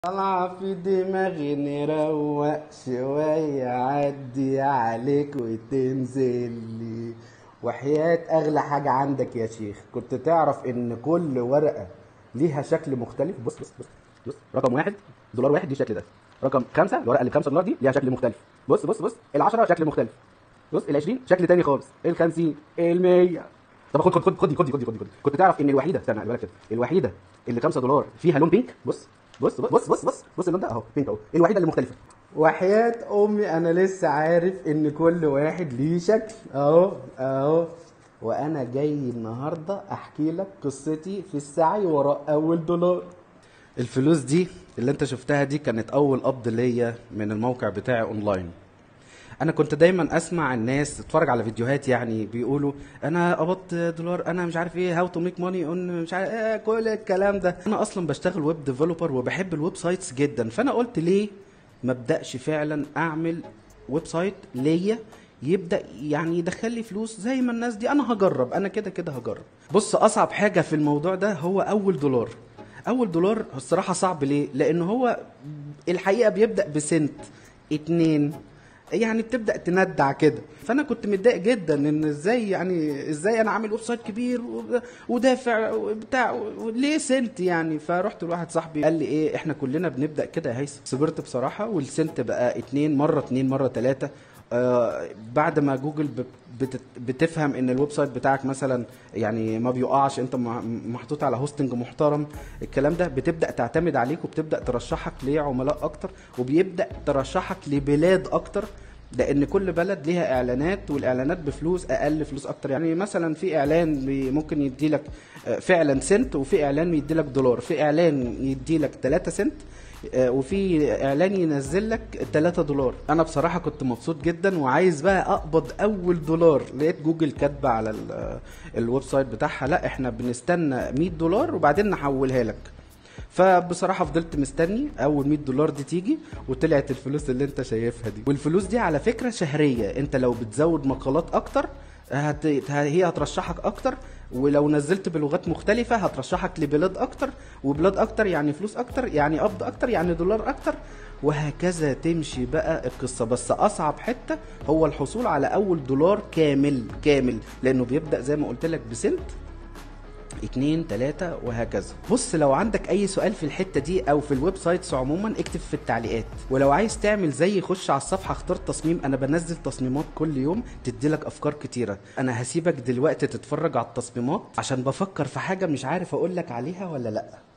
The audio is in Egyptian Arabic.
طلع في دماغي نروق شوية عدي عليك وتنزل لي وحياة أغلى حاجة عندك يا شيخ كنت تعرف إن كل ورقة ليها شكل مختلف بص بص بص, بص. رقم واحد دولار واحد دي الشكل ده رقم خمسة الورقة اللي بخمسة دولار دي ليها شكل مختلف بص بص بص العشرة شكل مختلف بص ال 20 شكل تاني خالص ال 50 ال 100 طب خد خد خد خد خد خد خد خد كنت تعرف ان الوحيده استنى خلي بالك كده الوحيده اللي 5 دولار فيها لون بينك بص بص بص بص بص بص اللون ده اهو بينك اهو الوحيده اللي مختلفه وحياة امي انا لسه عارف ان كل واحد ليه شكل اهو اهو وانا جاي النهارده احكي لك قصتي في السعي وراء اول دولار الفلوس دي اللي انت شفتها دي كانت اول قبض ليا من الموقع بتاعي اونلاين انا كنت دايما اسمع الناس اتفرج على فيديوهات يعني بيقولوا انا قبضت دولار انا مش عارف ايه هاو تو ميك ماني اون مش عارف ايه كل الكلام ده انا اصلا بشتغل ويب ديفلوبر وبحب الويب سايتس جدا فانا قلت ليه ما ابداش فعلا اعمل ويب سايت ليا يبدا يعني يدخل لي فلوس زي ما الناس دي انا هجرب انا كده كده هجرب بص اصعب حاجه في الموضوع ده هو اول دولار اول دولار الصراحه صعب ليه لان هو الحقيقه بيبدا بسنت اتنين يعني بتبدا تندع كده فانا كنت متضايق جدا ان ازاي يعني ازاي انا عامل ويب سايت كبير و- ودافع وبتاع و- ليه سنت يعني فرحت لواحد صاحبي قال لي ايه احنا كلنا بنبدا كده يا هيثم صبرت بصراحه والسنت بقى اتنين مره اتنين مره تلاته آه بعد ما جوجل ب- بت- بتفهم ان الويب سايت بتاعك مثلا يعني ما بيقعش انت مع- محطوط على هوستنج محترم الكلام ده بتبدا تعتمد عليك وبتبدا ترشحك لعملاء اكتر وبيبدا ترشحك لبلاد اكتر لان كل بلد ليها اعلانات والاعلانات بفلوس اقل فلوس اكتر يعني مثلا في اعلان بي- ممكن يدي لك فعلا سنت وفي اعلان يدي لك دولار في اعلان يدي لك 3 سنت آه، وفي اعلان ينزل لك 3 دولار انا بصراحه كنت مبسوط جدا وعايز بقى اقبض اول دولار لقيت جوجل كاتبه على ال- الويب سايت بتاعها لا احنا بنستنى 100 دولار وبعدين نحولها لك فبصراحة فضلت مستني أول 100 دولار دي تيجي وطلعت الفلوس اللي أنت شايفها دي والفلوس دي على فكرة شهرية أنت لو بتزود مقالات أكتر هت... هي هترشحك أكتر ولو نزلت بلغات مختلفة هترشحك لبلاد أكتر وبلاد أكتر يعني فلوس أكتر يعني قبض أكتر يعني دولار أكتر وهكذا تمشي بقى القصة بس أصعب حتة هو الحصول على أول دولار كامل كامل لأنه بيبدأ زي ما قلت لك بسنت اتنين تلاتة وهكذا بص لو عندك اي سؤال في الحتة دي او في الويب سايتس عموما اكتب في التعليقات ولو عايز تعمل زي خش على الصفحة اختار تصميم انا بنزل تصميمات كل يوم تديلك افكار كتيرة انا هسيبك دلوقتي تتفرج على التصميمات عشان بفكر في حاجة مش عارف اقولك عليها ولا لا